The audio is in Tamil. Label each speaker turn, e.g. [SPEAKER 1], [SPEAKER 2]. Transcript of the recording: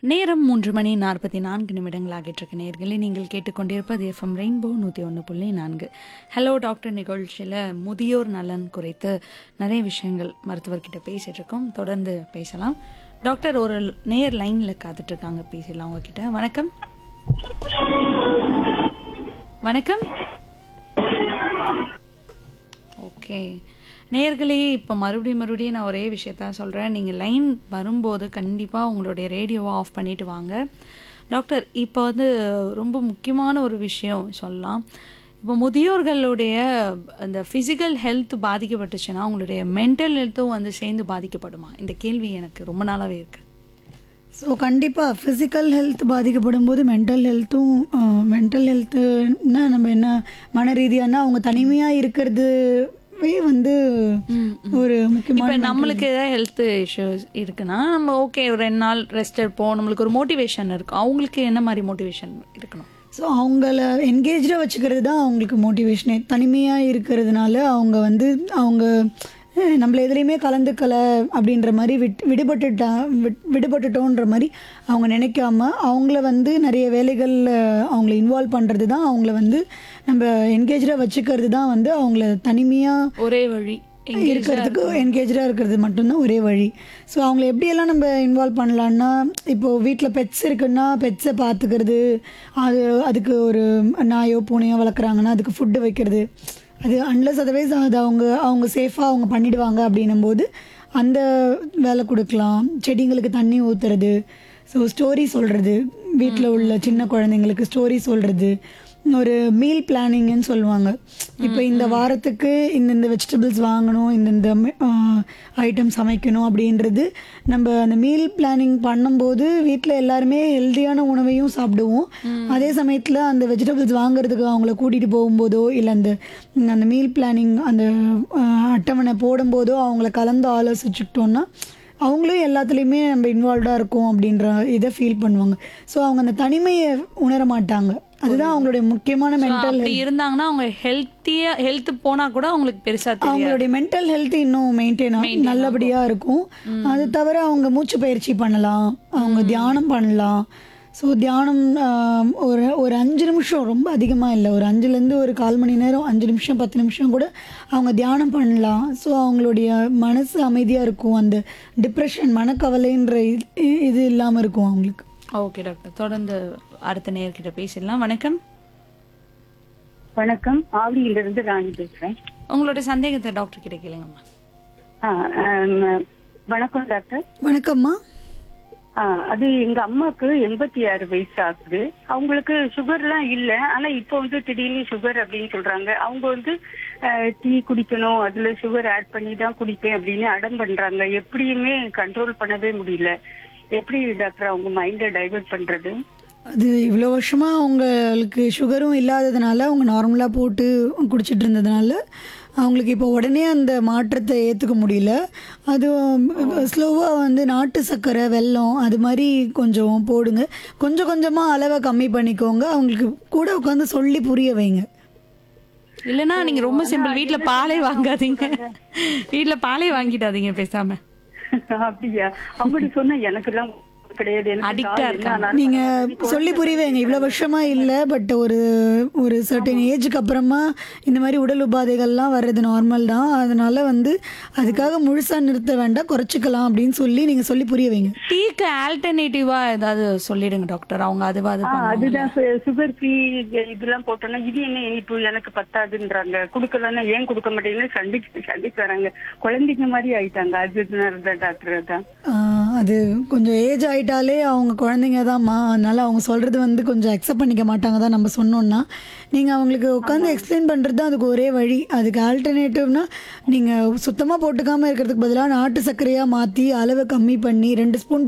[SPEAKER 1] நேரம் மூன்று மணி நாற்பத்தி நான்கு நிமிடங்கள் ஆகிட்டிருக்கு நேர்களை நீங்கள் கேட்டுக்கொண்டிருப்பது எஃப்எம் ரெயின்போ நூற்றி ஒன்று புள்ளி நான்கு ஹலோ டாக்டர் நிகழ்ச்சியில் முதியோர் நலன் குறித்து நிறைய விஷயங்கள் மருத்துவர்கிட்ட பேசிட்டு இருக்கோம் தொடர்ந்து பேசலாம் டாக்டர் ஒரு நேர் லைனில் காத்துட்டு இருக்காங்க பேசலாம் உங்ககிட்ட வணக்கம் வணக்கம் ஓகே நேர்களே இப்போ மறுபடியும் மறுபடியும் நான் ஒரே விஷயத்த சொல்கிறேன் நீங்கள் லைன் வரும்போது கண்டிப்பாக உங்களுடைய ரேடியோவை ஆஃப் பண்ணிட்டு வாங்க டாக்டர் இப்போ வந்து ரொம்ப முக்கியமான ஒரு விஷயம் சொல்லலாம் இப்போ முதியோர்களுடைய அந்த ஃபிசிக்கல் ஹெல்த் பாதிக்கப்பட்டுச்சுன்னா அவங்களுடைய மென்டல் ஹெல்த்தும் வந்து சேர்ந்து பாதிக்கப்படுமா இந்த கேள்வி எனக்கு ரொம்ப நாளாகவே இருக்குது
[SPEAKER 2] ஸோ கண்டிப்பாக ஃபிசிக்கல் ஹெல்த் பாதிக்கப்படும் போது மென்டல் ஹெல்த்தும் மென்டல் ஹெல்த்துன்னா நம்ம என்ன மன ரீதியானா அவங்க தனிமையாக இருக்கிறதுவே வந்து ஒரு முக்கியமான
[SPEAKER 1] இப்போ நம்மளுக்கு ஏதாவது ஹெல்த் இஷ்யூஸ் இருக்குன்னா நம்ம ஓகே ஒரு ரெண்டு நாள் ரெஸ்ட் எடுப்போம் நம்மளுக்கு ஒரு மோட்டிவேஷன் இருக்கும் அவங்களுக்கு என்ன மாதிரி மோட்டிவேஷன் இருக்கணும்
[SPEAKER 2] ஸோ அவங்கள என்கேஜாக வச்சுக்கிறது தான் அவங்களுக்கு மோட்டிவேஷனே தனிமையாக இருக்கிறதுனால அவங்க வந்து அவங்க அஹ், நம்மள எதுலேயுமே கலந்துக்கல அப்படின்ற மாதிரி விட் விடுபட்டுட்டா விட் விடுபட்டுட்டோன்ற மாதிரி அவங்க நினைக்காம அவங்கள வந்து நிறைய வேலைகளில் அவங்கள இன்வால்வ் பண்ணுறது தான் அவங்கள வந்து நம்ம என்கேஜாக வச்சுக்கிறது தான் வந்து அவங்கள தனிமையாக
[SPEAKER 1] ஒரே வழி
[SPEAKER 2] இருக்கிறதுக்கு என்கேஜாக இருக்கிறது மட்டும்தான் ஒரே வழி ஸோ அவங்கள எப்படியெல்லாம் நம்ம இன்வால்வ் பண்ணலான்னா இப்போது வீட்டில் பெட்ஸ் இருக்குன்னா பெட்ஸை பார்த்துக்கிறது அது அதுக்கு ஒரு நாயோ பூனையோ வளர்க்குறாங்கன்னா அதுக்கு ஃபுட்டு வைக்கிறது அது அன்லஸ் அதர்வைஸ் அது அவங்க அவங்க சேஃபாக அவங்க பண்ணிடுவாங்க அப்படின்னும் போது அந்த வேலை கொடுக்கலாம் செடிங்களுக்கு தண்ணி ஊற்றுறது ஸோ ஸ்டோரி சொல்கிறது வீட்டில் உள்ள சின்ன குழந்தைங்களுக்கு ஸ்டோரி சொல்கிறது ஒரு மீல் பிளானிங்னு சொல்லுவாங்க இப்போ இந்த வாரத்துக்கு இந்தந்த வெஜிடபிள்ஸ் வாங்கணும் இந்தந்த ஐட்டம் சமைக்கணும் அப்படின்றது நம்ம அந்த மீல் பிளானிங் பண்ணும்போது வீட்டில் எல்லாருமே ஹெல்த்தியான உணவையும் சாப்பிடுவோம் அதே சமயத்தில் அந்த வெஜிடபிள்ஸ் வாங்குறதுக்கு அவங்கள கூட்டிகிட்டு போகும்போதோ இல்லை அந்த அந்த மீல் பிளானிங் அந்த அஹ், அட்டவணை போடும்போதோ அவங்கள கலந்து ஆலோசிச்சுக்கிட்டோன்னா அவங்களும் எல்லாத்துலேயுமே நம்ம இன்வால்வ்டாக இருக்கோம் அப்படின்ற இதை ஃபீல் பண்ணுவாங்க ஸோ அவங்க அந்த தனிமையை உணர மாட்டாங்க அதுதான் அவங்களுடைய முக்கியமான மென்டல்
[SPEAKER 1] அப்படி இருந்தாங்கன்னா அவங்க ஹெல்த்தியா ஹெல்த் போனா கூட அவங்களுக்கு பெருசா தெரியும்
[SPEAKER 2] அவங்களுடைய மென்டல் ஹெல்த் இன்னும் மெயின்டைன் ஆகும் நல்லபடியாக இருக்கும் அது தவிர அவங்க மூச்சு பயிற்சி பண்ணலாம் அவங்க தியானம் பண்ணலாம் ஸோ தியானம் ஆஹ், ஒரு ஒரு அஞ்சு நிமிஷம் ரொம்ப அதிகமாக இல்லை ஒரு அஞ்சுலேருந்து ஒரு கால் மணி நேரம் அஞ்சு நிமிஷம் பத்து நிமிஷம் கூட அவங்க தியானம் பண்ணலாம் ஸோ அவங்களுடைய மனசு அமைதியாக இருக்கும் அந்த டிப்ரெஷன் மனக்கவலைன்ற இது- இது இல்லாமல் இருக்கும் அவங்களுக்கு
[SPEAKER 1] ஓகே டாக்டர் தொடர்ந்து அடுத்த நேர்கிட்ட பேசிடலாம் வணக்கம்
[SPEAKER 3] வணக்கம் ஆவடியிலிருந்து ராணி பேசுறேன்
[SPEAKER 1] உங்களோட சந்தேகத்தை டாக்டர் கிட்ட கேளுங்கம்மா
[SPEAKER 3] ஆ, ஆம், வணக்கம் டாக்டர்
[SPEAKER 2] வணக்கம்மா
[SPEAKER 3] ஆ, அது எங்க அம்மாக்கு எண்பத்தி ஆறு வயசு ஆகுது அவங்களுக்கு சுகர்லாம் இல்ல ஆனா இப்போ வந்து திடீர்னு சுகர் அப்படின்னு சொல்றாங்க அவங்க வந்து டீ குடிக்கணும் அதுல சுகர் ஆட் பண்ணி தான் குடிப்பேன் அப்படின்னு அடம் பண்றாங்க எப்படியுமே கண்ட்ரோல் பண்ணவே முடியல எப்படி டாக்டர் அவங்க மைண்டை டைவர்ட் பண்றது
[SPEAKER 2] அது இவ்வளோ வருஷமாக அவங்களுக்கு சுகரும் இல்லாததுனால அவங்க நார்மலாக போட்டு குடிச்சிட்டு இருந்ததுனால அவங்களுக்கு இப்போ உடனே அந்த மாற்றத்தை ஏற்றுக்க முடியல அது ஸ்லோவாக வந்து நாட்டு சர்க்கரை வெல்லம் அது மாதிரி கொஞ்சம் போடுங்க கொஞ்சம் கொஞ்சமாக அளவை கம்மி பண்ணிக்கோங்க அவங்களுக்கு கூட உட்காந்து சொல்லி புரிய வைங்க
[SPEAKER 1] இல்லைன்னா நீங்க ரொம்ப சிம்பிள் வீட்ல பாலே வாங்காதீங்க வீட்ல பாலே வாங்கிடாதீங்க பேசாம
[SPEAKER 3] அப்படியா அவங்ககிட்ட சொன்னா எனக்கு எல்லாம் கிடையாது எனக்கு
[SPEAKER 1] Addict ஆ
[SPEAKER 3] கால் என்ன
[SPEAKER 1] இருக்காங்க.
[SPEAKER 3] ஆனாலும்
[SPEAKER 2] நீங்கள் சொல்லி புரிய வைங்க இவ்வளோ வருஷமாக இல்லை பட் ஒரு ஒரு சர்டன் ஏஜுக்கு அப்புறமா இந்த மாதிரி உடல் உபாதைகள்லாம் வர்றது நார்மல் தான் அதனால வந்து அதுக்காக முழுசாக நிறுத்த வேண்டாம் குறைச்சிக்கலாம் அப்படின்னு சொல்லி நீங்கள் சொல்லி புரிய வைங்க
[SPEAKER 1] டீக்கு ஆல்டர்னேட்டிவா ஏதாவது சொல்லிடுங்க டாக்டர் அவங்க அதுவா அது
[SPEAKER 3] ஆ,
[SPEAKER 1] பண்ணுவாங்க.
[SPEAKER 3] அதுதான் சுகர் ஃப்ரீ இதெல்லாம் போட்டோம்னா இது என்ன இனிப்பு எனக்கு பத்தாதுன்றாங்க குடுக்கலன்னா ஏன் கொடுக்க மாட்டேங்குன்னு சண்டைக்கு சண்டைக்கு வராங்க குழந்தைங்க மாதிரி ஆயிட்டாங்க அதுதான் டாக்டர் அதான்
[SPEAKER 2] ஆஹ் அது கொஞ்சம் ஏஜ் ஆயிட்டாலே அவங்க குழந்தைங்க தான்மா அதனால அவங்க சொல்கிறது வந்து கொஞ்சம் அக்செப்ட் பண்ணிக்க மாட்டாங்க தான் நம்ம சொன்னோன்னா நீங்கள் அவங்களுக்கு உட்காந்து எக்ஸ்பிளைன் பண்ணுறது தான் அதுக்கு ஒரே வழி அதுக்கு ஆல்டர்னேட்டிவ்னா நீங்கள் சுத்தமாக போட்டுக்காமல் இருக்கிறதுக்கு பதிலாக நாட்டு சர்க்கரையாக மாற்றி அளவை கம்மி பண்ணி ரெண்டு ஸ்பூன்